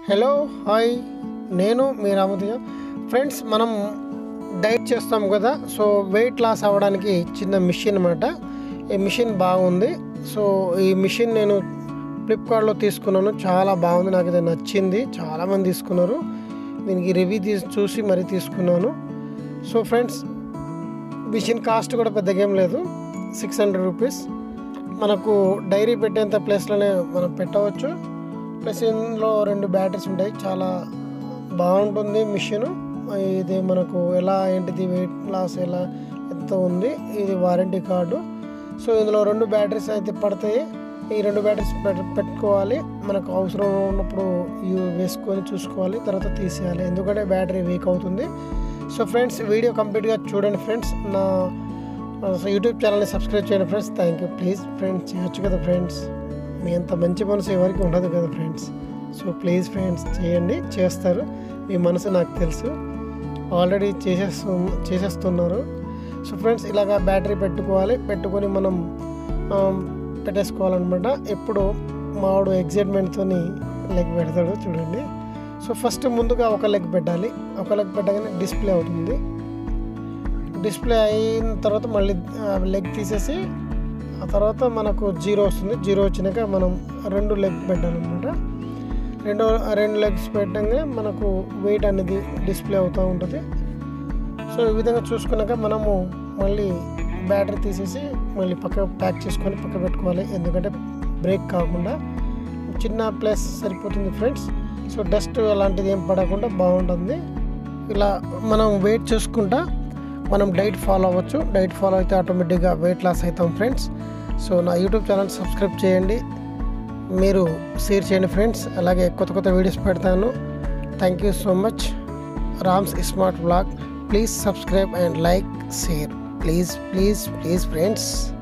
hello hi నేను మీ రామతీయ friends మనం diet చేస్తాం కదా సో వెయిట్ లాస్ అవ్వడానికి చిన్న మిషన్ అనమాట ఈ మిషన్ బాగుంది సో ఈ మిషన్ నేను ఫ్లిప్కార్ట్లో తీసుకున్నాను చాలా బాగుంది నాకు ఇది నచ్చింది చాలామంది తీసుకున్నారు దీనికి రివ్యూ తీసి చూసి మరీ తీసుకున్నాను సో ఫ్రెండ్స్ మిషన్ కాస్ట్ కూడా పెద్దగా ఏం లేదు సిక్స్ హండ్రెడ్ రూపీస్ మనకు డైరీ పెట్టేంత ప్లేస్లోనే మనం పెట్టవచ్చు ప్లస్ ఇందులో రెండు బ్యాటరీస్ ఉంటాయి చాలా బాగుంటుంది మిషన్ ఇది మనకు ఎలా ఏంటిది వెయిట్ లాస్ ఎలా ఎంత ఉంది ఇది వారంటీ కార్డు సో ఇందులో రెండు బ్యాటరీస్ అయితే పడతాయి ఈ రెండు బ్యాటరీస్ పెట్- పెట్టుకోవాలి మనకు అవసరం ఉన్నప్పుడు ఇవి వేసుకొని చూసుకోవాలి తర్వాత తీసేయాలి ఎందుకంటే బ్యాటరీ వీక్ అవుతుంది సో ఫ్రెండ్స్ వీడియో కంప్లీట్గా చూడండి ఫ్రెండ్స్ నా సో యూట్యూబ్ ఛానల్ని సబ్స్క్రైబ్ చేయండి friends thank you please friends చేయొచ్చు కదా ఫ్రెండ్స్ మీ అంత మంచి మనసు ఎవరికి ఉండదు కదా ఫ్రెండ్స్ సో ప్లీజ్ ఫ్రెండ్స్ చేయండి చేస్తారు మీ మనసు నాకు తెలుసు ఆల్రెడీ చేసేస్తు చేసేస్తున్నారు సో ఫ్రెండ్స్ ఇలాగ బ్యాటరీ పెట్టుకోవాలి పెట్టుకొని మనం ఆ, పెట్టేసుకోవాలన్నమాట ఎప్పుడు మావాడు ఎగ్జైట్మెంట్తో లెగ్ పెడతాడు చూడండి సో ఫస్ట్ ముందుగా ఒక లెగ్ పెట్టాలి ఒక లెగ్ పెట్టగానే డిస్ప్లే అవుతుంది డిస్ప్లే అయిన తర్వాత మళ్ళీ లెగ్ తీసేసి ఆ తర్వాత మనకు జీరో వస్తుంది జీరో వచ్చినాక మనం రెండు లెగ్ పెట్టాలన్నమాట రెండో రెండు లెగ్స్ పెట్టంగా మనకు వెయిట్ అనేది డిస్ప్లే అవుతూ ఉంటుంది సో ఈ విధంగా చూసుకున్నాక మనము మళ్ళీ బ్యాటరీ తీసేసి మళ్ళీ పక్క ప్యాక్ చేసుకొని పక్క పెట్టుకోవాలి ఎందుకంటే బ్రేక్ కాకుండా చిన్న ప్లేస్ సరిపోతుంది ఫ్రెండ్స్ సో డస్ట్ అలాంటిది ఏం పడకుండా బాగుంటుంది ఇలా మనం వెయిట్ చూసుకుంటా మనం డైట్ ఫాలో అవ్వచ్చు డైట్ ఫాలో అయితే ఆటోమేటిక్గా వెయిట్ లాస్ అవుతాం ఫ్రెండ్స్ సో నా యూట్యూబ్ ఛానల్ సబ్స్క్రైబ్ చేయండి మీరు షేర్ చేయండి ఫ్రెండ్స్ అలాగే కొత్త కొత్త వీడియోస్ పెడతాను thank you so much Ram's smart blog please subscribe and like share please please please friends